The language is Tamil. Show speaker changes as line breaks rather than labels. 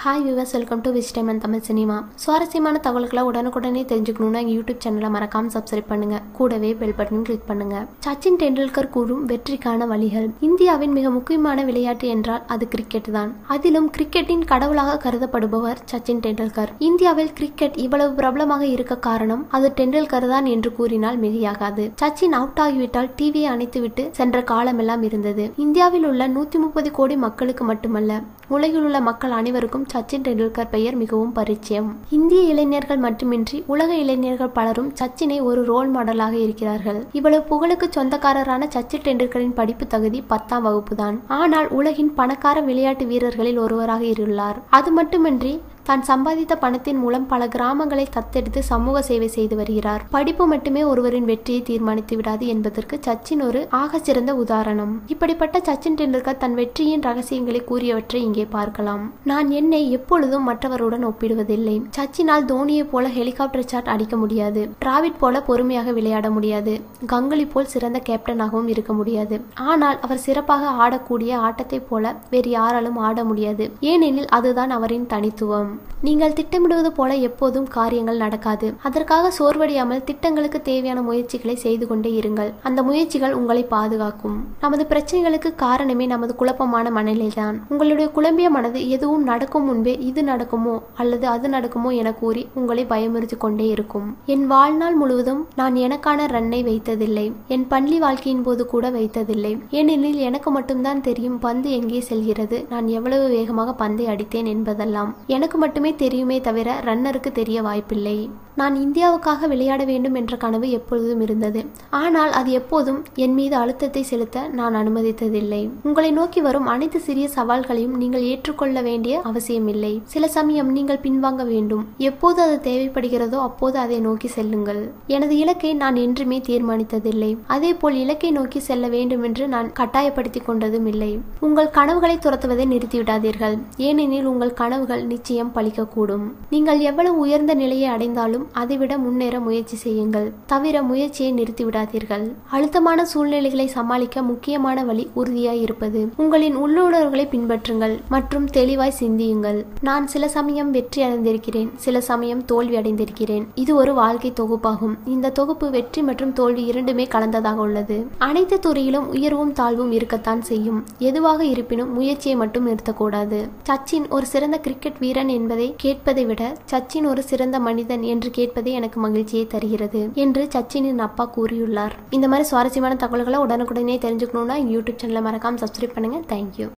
hi viewers welcome to which time and Tamil cinema சுவாரஸ்யமான தகவல்களை உடனுக்குடனே தெரிஞ்சுக்கணும்னா எங்கள் யூடியூப் சேனலை மறக்காம சப்ஸ்கிரைப் பண்ணுங்க கூடவே பெல் பட்டனும் கிளிக் பண்ணுங்க சச்சின் டெண்டுல்கர் கூறும் வெற்றிக்கான வழிகள் இந்தியாவின் மிக முக்கியமான விளையாட்டு என்றால் அது கிரிக்கெட் தான் அதிலும் கிரிக்கெட்டின் கடவுளாக கருதப்படுபவர் சச்சின் டெண்டுல்கர் இந்தியாவில் கிரிக்கெட் இவ்வளவு பிரபலமாக இருக்க காரணம் அது டெண்டுல்கர் தான் என்று கூறினால் மிகையாகாது சச்சின் அவுட் ஆகிவிட்டால் டிவியை அணைத்துவிட்டு சென்ற காலமெல்லாம் இருந்தது இந்தியாவில் உள்ள நூத்தி முப்பது கோடி மக்களுக்கு மட்டுமல்ல உலகில் உள்ள மக்கள் அனைவருக்கும் சச்சின் டெண்டுல்கர் பெயர் மிகவும் பரிச்சயம் இந்திய இளைஞர்கள் மட்டுமின்றி உலக இளைஞர்கள் பலரும் சச்சினை ஒரு ரோல் மாடலாக இருக்கிறார்கள் இவ்வளவு புகழுக்கு சொந்தக்காரரான சச்சின் டெண்டுல்கரின் படிப்பு தகுதி பத்தாம் வகுப்பு தான் ஆனால் உலகின் பணக்கார விளையாட்டு வீரர்களில் ஒருவராக இருந்துள்ளார் அது மட்டுமின்றி தான் சம்பாதித்த பணத்தின் மூலம் பல கிராமங்களை தத்தெடுத்து சமூக சேவை செய்து வருகிறார் படிப்பு மட்டுமே ஒருவரின் வெற்றியை தீர்மானித்து விடாது என்பதற்கு சச்சின் ஒரு ஆக சிறந்த உதாரணம் இப்படிப்பட்ட சச்சின் டெண்டுல்கர் தன் வெற்றியின் ரகசியங்களை கூறியவற்றை இங்கே பார்க்கலாம் நான் என்னை எப்பொழுதும் மற்றவருடன் ஒப்பிடுவதில்லை சச்சினால் தோனியை போல ஹெலிகாப்டர் சாட் அடிக்க முடியாது டிராவிட் போல பொறுமையாக விளையாட முடியாது கங்குலி போல் சிறந்த கேப்டனாகவும் இருக்க முடியாது ஆனால் அவர் சிறப்பாக ஆடக்கூடிய ஆட்டத்தை போல வேறு யாராலும் ஆட முடியாது ஏனெனில் அதுதான் அவரின் தனித்துவம் நீங்கள் திட்டமிடுவது போல எப்போதும் காரியங்கள் நடக்காது அதற்காக சோர்வடையாமல் திட்டங்களுக்கு தேவையான முயற்சிகளை செய்து கொண்டே இருங்கள் அந்த முயற்சிகள் உங்களை பாதுகாக்கும் நமது பிரச்சனைகளுக்கு காரணமே நமது குழப்பமான மனநிலைதான் உங்களுடைய குழம்பிய மனது எதுவும் நடக்கும் முன்பே இது நடக்குமோ அல்லது அது நடக்குமோ என கூறி உங்களை பயமுறுத்தி கொண்டே இருக்கும் என் வாழ்நாள் முழுவதும் நான் எனக்கான ரன்னை வைத்ததில்லை என் பள்ளி வாழ்க்கையின் போது கூட வைத்ததில்லை ஏனெனில் எனக்கு மட்டும்தான் தெரியும் பந்து எங்கே செல்கிறது நான் எவ்வளவு வேகமாக பந்தை அடித்தேன் என்பதெல்லாம் எனக்கு மட்டுமே தெரியுமே தவிர ரன்னருக்கு தெரிய வாய்ப்பில்லை நான் இந்தியாவுக்காக விளையாட வேண்டும் என்ற கனவு எப்பொழுதும் இருந்தது ஆனால் அது எப்போதும் என் மீது அழுத்தத்தை செலுத்த நான் அனுமதித்ததில்லை உங்களை நோக்கி வரும் அனைத்து சிறிய சவால்களையும் நீங்கள் ஏற்றுக்கொள்ள வேண்டிய அவசியமில்லை சில சமயம் நீங்கள் பின்வாங்க வேண்டும் எப்போது அது தேவைப்படுகிறதோ அப்போது அதை நோக்கி செல்லுங்கள் எனது இலக்கை நான் என்றுமே தீர்மானித்ததில்லை அதே போல் இலக்கை நோக்கி செல்ல வேண்டும் என்று நான் கட்டாயப்படுத்தி கொண்டதும் இல்லை உங்கள் கனவுகளை துரத்துவதை நிறுத்திவிடாதீர்கள் ஏனெனில் உங்கள் கனவுகள் நிச்சயம் பலிக்கக்கூடும் நீங்கள் எவ்வளவு உயர்ந்த நிலையை அடைந்தாலும் அதைவிட முன்னேற முயற்சி செய்யுங்கள் தவிர முயற்சியை நிறுத்திவிடாதீர்கள் அழுத்தமான சூழ்நிலைகளை சமாளிக்க முக்கியமான வழி உறுதியாய் இருப்பது உங்களின் உள்ளுணர்வுகளை பின்பற்றுங்கள் மற்றும் தெளிவாய் சிந்தியுங்கள் நான் சில சமயம் வெற்றி அடைந்திருக்கிறேன் சில சமயம் தோல்வி அடைந்திருக்கிறேன் இது ஒரு வாழ்க்கை தொகுப்பாகும் இந்த தொகுப்பு வெற்றி மற்றும் தோல்வி இரண்டுமே கலந்ததாக உள்ளது அனைத்து துறையிலும் உயர்வும் தாழ்வும் இருக்கத்தான் செய்யும் எதுவாக இருப்பினும் முயற்சியை மட்டும் நிறுத்தக்கூடாது சச்சின் ஒரு சிறந்த கிரிக்கெட் வீரன் என்பதை கேட்பதை விட சச்சின் ஒரு சிறந்த மனிதன் என்று கேட்பதே எனக்கு மகிழ்ச்சியை தருகிறது என்று சச்சினின் அப்பா கூறியுள்ளார் இந்த மாதிரி சுவாரஸ்யமான தகவல்களை உடனுக்குடனே தெரிஞ்சுக்கணும்னா யூடியூப் சேனலை மறக்காம சப்ஸ்கிரைப் பண்ணுங்க தேங்க்யூ